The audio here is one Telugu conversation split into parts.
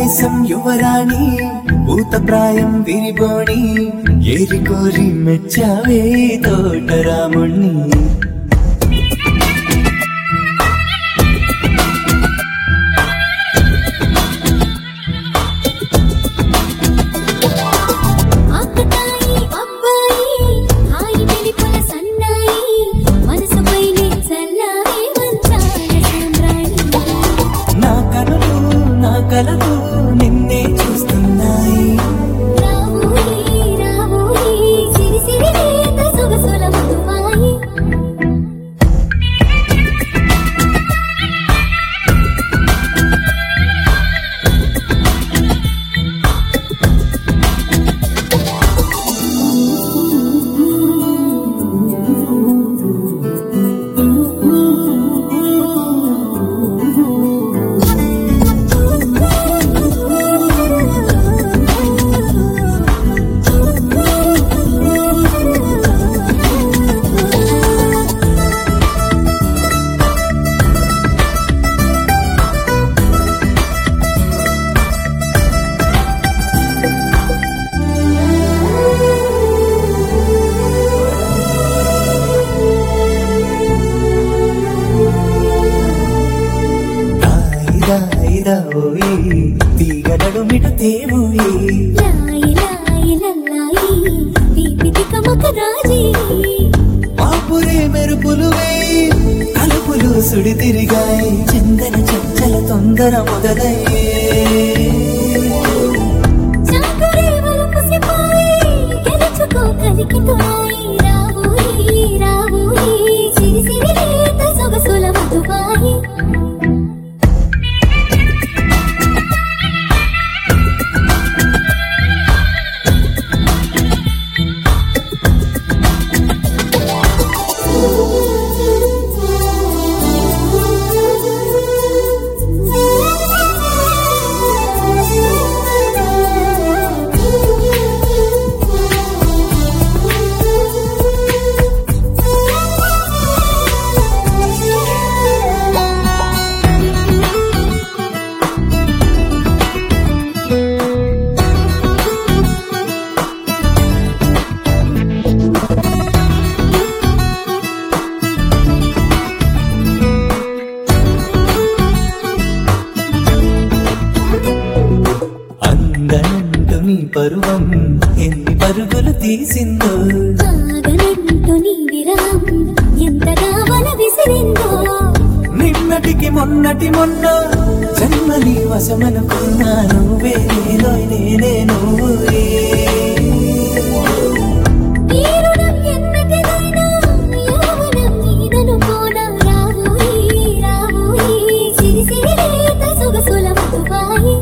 దేశం యువరాణి భూతప్రాయం విరిబోణి ఏరి కోరి మెచ్చావే తోటరాముణ్ణి ఆకతాయి అబ్బాయి హాయి వెలిపుల సన్నాయి మనసుపైనే చల్లారే మంచాల సామ్రాణి నా కనులు నా కలలు నిన్నే చూస్తున్నాయి రావోయి రావోయి సిరి సిరి లేత సొగసుల మధుమాయి దాయిదా ఓయి తీగడడు మిట తేవోయి లాయి లాయి లల్లాయి దీపితి కమక రాజీ పాపురే మెరుపులు వేయి కలుపులు సుడి తిరిగాయి చందన చంచల తొందర మొదలయ్యే చాకురే వలపుసిపోయి గెలుచుకో కలికితోయి రావోయి రావోయి సిరి సిరి లేత సొగసుల మధుమాయి అందనంటు నీ పరువం ఎన్ని పరుగులు తీసిందో ఆగనంటూ నీ విరహం ఎంతగా వల విసిరిందో నిన్నటికి మొన్నటి మొన్న జన్మని వశమనుకున్నా నువ్వే నేనో నేనే నువ్వే ఈ రుణం ఎన్నటిదైనా యౌవనం నీదనుకోనా రావోయి రావోయి సిరి సిరి లేత సొగసుల మధుబాయి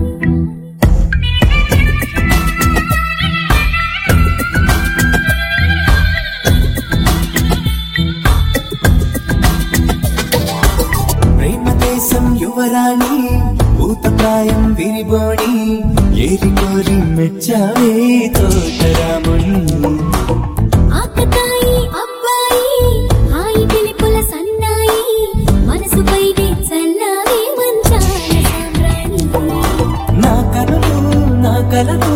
ప్రేమ దేశం యువరాణి భూతప్రాయం విరిబోణి ఏరి కోరి మెచ్చావే తోటరాముణ్ణి ఆకతాయి అబ్బాయి హాయి పిలుపుల సన్నాయి మనసుపైనే చల్లారే మంచాల సామ్రాణి నా కనులు నా కలలు